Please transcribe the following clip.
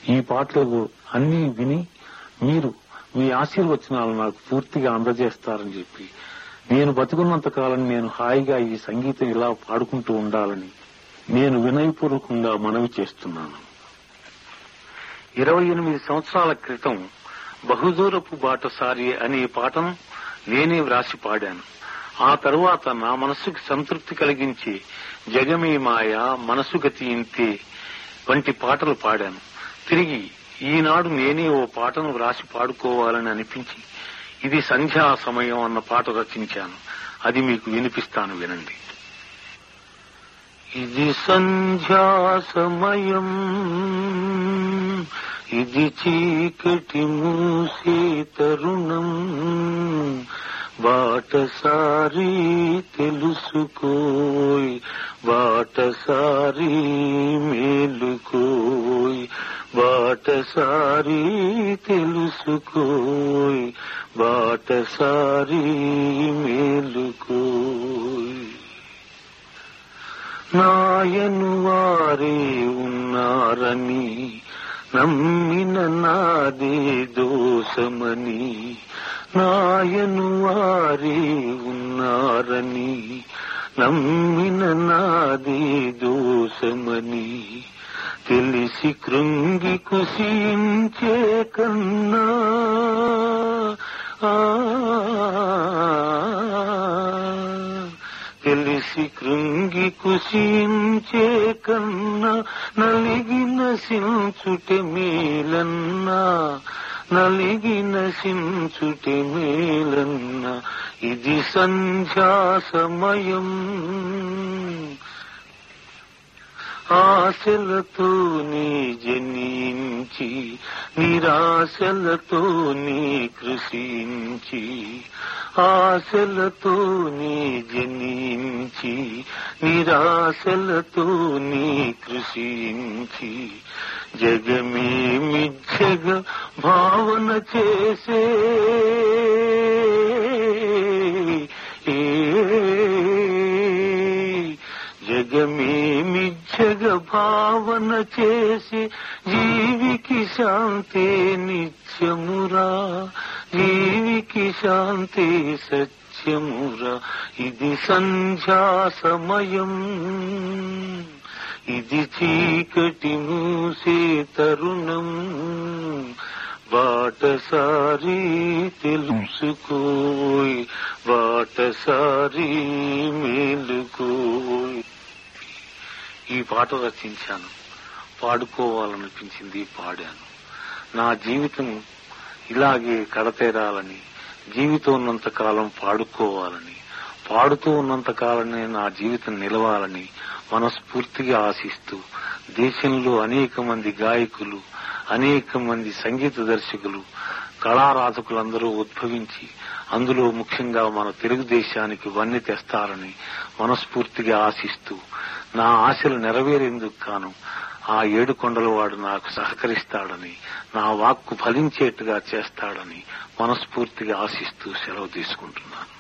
ఈ పాటలు అన్ని విని మీరు మీ ఆశీర్వచనాలు నాకు పూర్తిగా అందజేస్తారని చెప్పి నేను బతుకున్నంత కాలం నేను హాయిగా ఈ సంగీతం ఇలా పాడుకుంటూ ఉండాలని నేను వినయపూర్వకంగా మనవి చేస్తున్నాను ఇరవై ఎనిమిది సంవత్సరాల క్రితం బహుదూరపు బాటసారి అనే పాటను నేనే వ్రాసి పాడాను ఆ తరువాత నా మనస్సుకి సంతృప్తి కలిగించి జగమే మాయ మనసు గతి ఇంతే వంటి పాటలు పాడాను తిరిగి ఈనాడు నేనే ఓ పాటను వ్రాసి పాడుకోవాలని అనిపించి ఇది సంధ్యా సమయం అన్న పాట రచించాను అది మీకు వినిపిస్తాను వినండి ఇది సంధ్యా సమయం ఇది చీకటి మూసే తరుణం బాటసారి తెలుసుకోయ్ బాటసారి మేలుకోయ్ బాటసారి తెలుసుకోయ్ బాటసారి మేలుకోయ్ నాయను వారే ఉన్నారని నమ్మిన నాదే దోషమని నాయను వారే ఉన్నారని నమ్మిన నాదే దోషమని తెలిసి కృంగి కుసించే కన్నా ఆ తెలిసి కృంగి కుసించే కన్నా నలిగిన సించుటే మేలన్నా నలిగిన సించుటే మేలన్నా ఇది సంధ్యా సమయం ఆశలతో నీ జనించి నిరాశలతో నీ కృషించి ఆశలతో నీ జనించి నిరాశలతో నీ కృషించి జగమే మిథ్యగ భావన చేసే జగమే మిథ్యగ భావన చేసి జీవికి శాంతి నిత్యమురా జీవికి శాంతి సత్యమురా ఇది సంధ్యా సమయం ఇది చీకటి మూసే తరుణం బాటసారి తెలుసుకోయ్ బాటసారి మేలుకోయ్ ఈ పాట రచించాను పాడుకోవాలనిపించింది పాడాను నా జీవితం ఇలాగే కడతేరాలని జీవితం ఉన్నంత కాలం పాడుకోవాలని పాడుతూ ఉన్నంత కాలమే నా జీవితం నిలవాలని మనస్ఫూర్తిగా ఆశిస్తూ దేశంలో అనేక మంది గాయకులు అనేక మంది సంగీత దర్శకులు కళారాధకులందరూ ఉద్భవించి అందులో ముఖ్యంగా మన తెలుగుదేశానికి వన్నె తెస్తారని మనస్ఫూర్తిగా ఆశిస్తూ నా ఆశలు నెరవేరేందుకు గాను ఆ ఏడు కొండల వాడు నాకు సహకరిస్తాడని నా వాక్కు ఫలించేట్టుగా చేస్తాడని మనస్ఫూర్తిగా ఆశిస్తూ సెలవు తీసుకుంటున్నాను